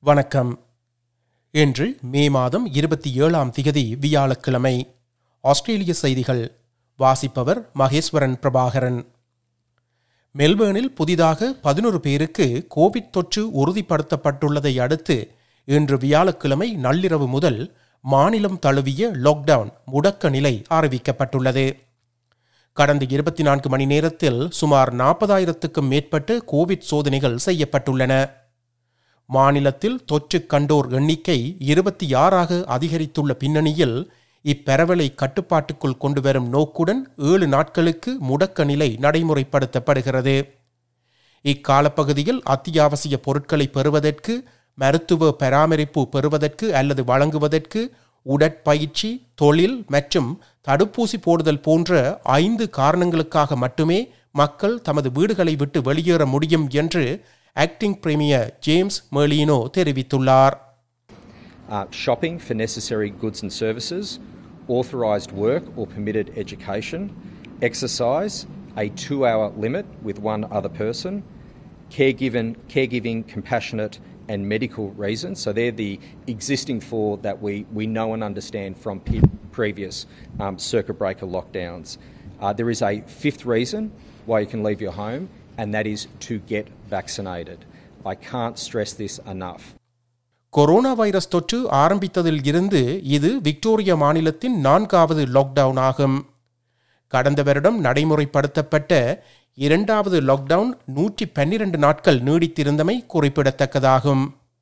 வணக்கம் இன்று மே மாதம் இருபத்தி ஏழாம் திகதி வியாழக்கிழமை ஆஸ்திரேலிய செய்திகள் வாசிப்பவர் மகேஸ்வரன் பிரபாகரன் மெல்பேர்னில் புதிதாக பதினொரு பேருக்கு கோவிட் தொற்று உறுதிப்படுத்தப்பட்டுள்ளதை அடுத்து இன்று வியாழக்கிழமை நள்ளிரவு முதல் மாநிலம் தழுவிய லாக்டவுன் முடக்க நிலை அறிவிக்கப்பட்டுள்ளது கடந்த இருபத்தி நான்கு மணி நேரத்தில் சுமார் நாற்பதாயிரத்துக்கும் மேற்பட்ட கோவிட் சோதனைகள் செய்யப்பட்டுள்ளன மாநிலத்தில் தொற்று கண்டோர் எண்ணிக்கை இருபத்தி ஆறாக அதிகரித்துள்ள பின்னணியில் இப்பரவலை கட்டுப்பாட்டுக்குள் கொண்டுவரும் நோக்குடன் ஏழு நாட்களுக்கு முடக்க நிலை நடைமுறைப்படுத்தப்படுகிறது இக்காலப்பகுதியில் அத்தியாவசிய பொருட்களை பெறுவதற்கு மருத்துவ பராமரிப்பு பெறுவதற்கு அல்லது வழங்குவதற்கு உடற்பயிற்சி தொழில் மற்றும் தடுப்பூசி போடுதல் போன்ற ஐந்து காரணங்களுக்காக மட்டுமே மக்கள் தமது வீடுகளை விட்டு வெளியேற முடியும் என்று ஆக்டிங் பிரீமியர் ஜேம்ஸ் மெர்லினோ தெரிவித்துள்ளார் uh, shopping for necessary goods and services, authorised work or permitted education, exercise, a two hour limit with one other person, caregiving, caregiving, compassionate, and medical reasons. So they're the existing four that we, we know and understand from pe- previous um, circuit breaker lockdowns. Uh, there is a fifth reason why you can leave your home, and that is to get vaccinated. I can't stress this enough. Corona virus தொற்று ஆரம்பித்ததில் இருந்து இது Victoria மாநிலத்தின் நான்காவது lockdown ஆகும் கடந்த வருடம் நடைமுறைப்படுத்தப்பட்ட இரண்டாவது லாக்டவுன் நூற்றி பன்னிரண்டு நாட்கள் நீடித்திருந்தமை குறிப்பிடத்தக்கதாகும்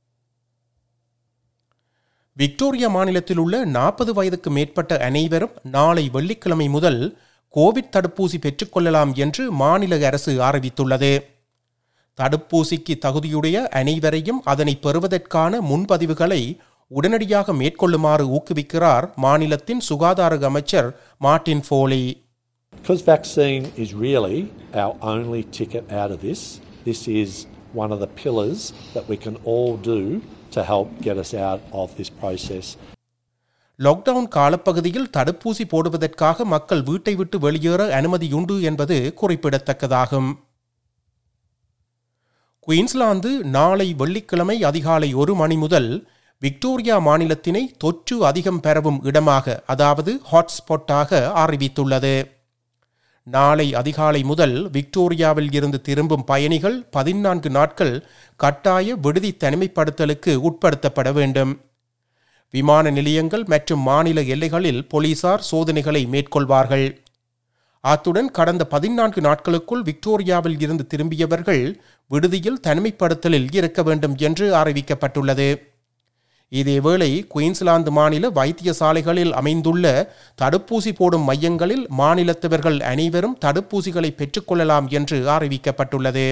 விக்டோரியா மாநிலத்தில் உள்ள நாற்பது வயதுக்கு மேற்பட்ட அனைவரும் நாளை வெள்ளிக்கிழமை முதல் கோவிட் தடுப்பூசி பெற்றுக்கொள்ளலாம் என்று மாநில அரசு அறிவித்துள்ளது தடுப்பூசிக்கு தகுதியுடைய அனைவரையும் அதனை பெறுவதற்கான முன்பதிவுகளை உடனடியாக மேற்கொள்ளுமாறு ஊக்குவிக்கிறார் மாநிலத்தின் சுகாதார அமைச்சர் Martin Foley Because vaccine is really our only ticket out of this, this is one of the pillars that we can all do to help get us out of this process. Lockdown காலப்பகுதியில் தடுப்பூசி போடுவதற்காக மக்கள் வீட்டை விட்டு வெளியேற அனுமதியுண்டு என்பது குறிப்பிடத்தக்கதாகும் Queensland நாளை வெள்ளிக்கிழமை அதிகாலை ஒரு மணி முதல் விக்டோரியா மாநிலத்தினை தொற்று அதிகம் பெறவும் இடமாக அதாவது ஹாட்ஸ்பாட்டாக அறிவித்துள்ளது நாளை அதிகாலை முதல் விக்டோரியாவில் இருந்து திரும்பும் பயணிகள் பதினான்கு நாட்கள் கட்டாய விடுதி தனிமைப்படுத்தலுக்கு உட்படுத்தப்பட வேண்டும் விமான நிலையங்கள் மற்றும் மாநில எல்லைகளில் போலீசார் சோதனைகளை மேற்கொள்வார்கள் அத்துடன் கடந்த பதினான்கு நாட்களுக்குள் விக்டோரியாவில் இருந்து திரும்பியவர்கள் விடுதியில் தனிமைப்படுத்தலில் இருக்க வேண்டும் என்று அறிவிக்கப்பட்டுள்ளது இதேவேளை குயின்ஸ்லாந்து மாநில வைத்தியசாலைகளில் அமைந்துள்ள தடுப்பூசி போடும் மையங்களில் மாநிலத்தவர்கள் அனைவரும் தடுப்பூசிகளை பெற்றுக்கொள்ளலாம் என்று அறிவிக்கப்பட்டுள்ளது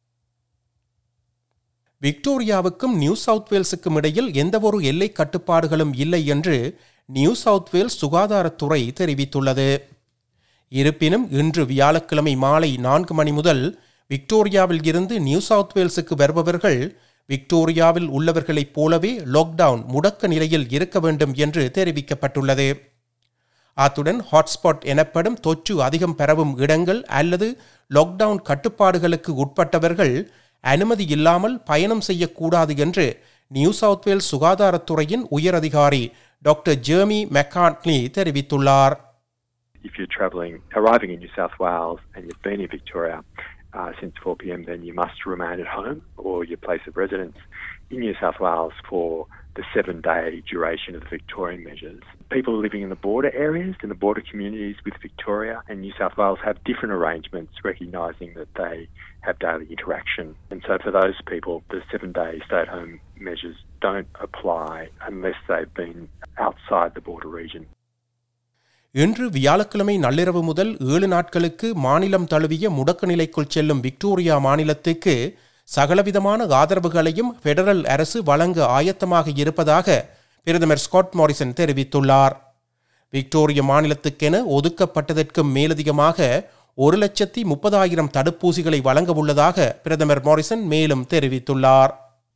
விக்டோரியாவுக்கும் நியூ சவுத் வேல்ஸுக்கும் இடையில் எந்தவொரு எல்லை கட்டுப்பாடுகளும் இல்லை என்று நியூ சவுத் வேல்ஸ் சுகாதாரத்துறை தெரிவித்துள்ளது இருப்பினும் இன்று வியாழக்கிழமை மாலை நான்கு மணி முதல் விக்டோரியாவில் இருந்து நியூ சவுத் வேல்ஸுக்கு வருபவர்கள் விக்டோரியாவில் உள்ளவர்களைப் போலவே லாக்டவுன் முடக்க நிலையில் இருக்க வேண்டும் என்று தெரிவிக்கப்பட்டுள்ளது அத்துடன் ஹாட்ஸ்பாட் எனப்படும் தொற்று அதிகம் பெறவும் இடங்கள் அல்லது லாக்டவுன் கட்டுப்பாடுகளுக்கு உட்பட்டவர்கள் அனுமதி இல்லாமல் பயணம் செய்யக்கூடாது என்று நியூ சவுத் வேல்ஸ் சுகாதாரத்துறையின் உயரதிகாரி டாக்டர் ஜெர்மி மெக்கான்ட்லி தெரிவித்துள்ளார் if you're travelling, arriving in New South Wales and you've been in Victoria uh, since 4 pm, then you must remain at home or your place of residence in New South Wales for the seven day duration of the Victorian measures. People living in the border areas, in the border communities with Victoria and New South Wales have different arrangements recognising that they have daily interaction. And so for those people, the seven day stay at home measures don't apply unless they've been outside the border region. இன்று வியாழக்கிழமை நள்ளிரவு முதல் ஏழு நாட்களுக்கு மாநிலம் தழுவிய முடக்க நிலைக்குள் செல்லும் விக்டோரியா மாநிலத்துக்கு சகலவிதமான ஆதரவுகளையும் பெடரல் அரசு வழங்க ஆயத்தமாக இருப்பதாக பிரதமர் ஸ்காட் மாரிசன் தெரிவித்துள்ளார் விக்டோரிய மாநிலத்துக்கென ஒதுக்கப்பட்டதற்கும் மேலதிகமாக ஒரு லட்சத்தி முப்பதாயிரம் தடுப்பூசிகளை வழங்க உள்ளதாக பிரதமர் மாரிசன் மேலும் தெரிவித்துள்ளார்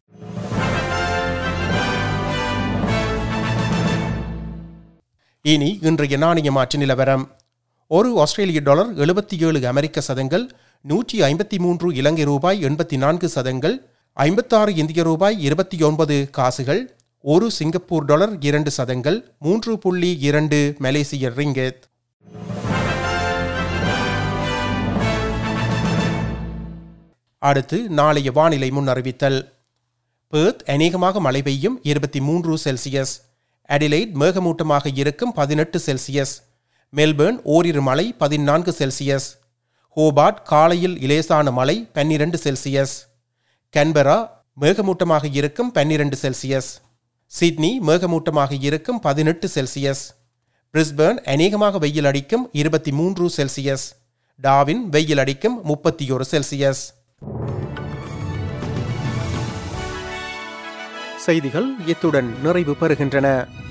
இனி இன்றைய நாணய மாற்று நிலவரம் ஒரு ஆஸ்திரேலிய டாலர் எழுபத்தி ஏழு அமெரிக்க சதங்கள் நூற்றி ஐம்பத்தி மூன்று இலங்கை ரூபாய் எண்பத்தி நான்கு சதங்கள் ஐம்பத்தாறு இந்திய ரூபாய் இருபத்தி ஒன்பது காசுகள் ஒரு சிங்கப்பூர் டாலர் இரண்டு சதங்கள் மூன்று புள்ளி இரண்டு மலேசிய ரிங்கெத் அடுத்து நாளைய வானிலை முன் அறிவித்தல் பேர்த் அநேகமாக மழை பெய்யும் இருபத்தி மூன்று செல்சியஸ் அடிலைட் மேகமூட்டமாக இருக்கும் பதினெட்டு செல்சியஸ் மெல்பேர்ன் ஓரிரு மழை பதினான்கு செல்சியஸ் ஹோபார்ட் காலையில் இலேசான மழை பன்னிரண்டு செல்சியஸ் கன்பரா மேகமூட்டமாக இருக்கும் பன்னிரண்டு செல்சியஸ் சிட்னி மேகமூட்டமாக இருக்கும் பதினெட்டு செல்சியஸ் பிரிஸ்பேர்ன் அநேகமாக வெயில் அடிக்கும் இருபத்தி மூன்று செல்சியஸ் டாவின் வெயில் அடிக்கும் முப்பத்தி ஒரு செல்சியஸ் செய்திகள் இத்துடன் நிறைவு பெறுகின்றன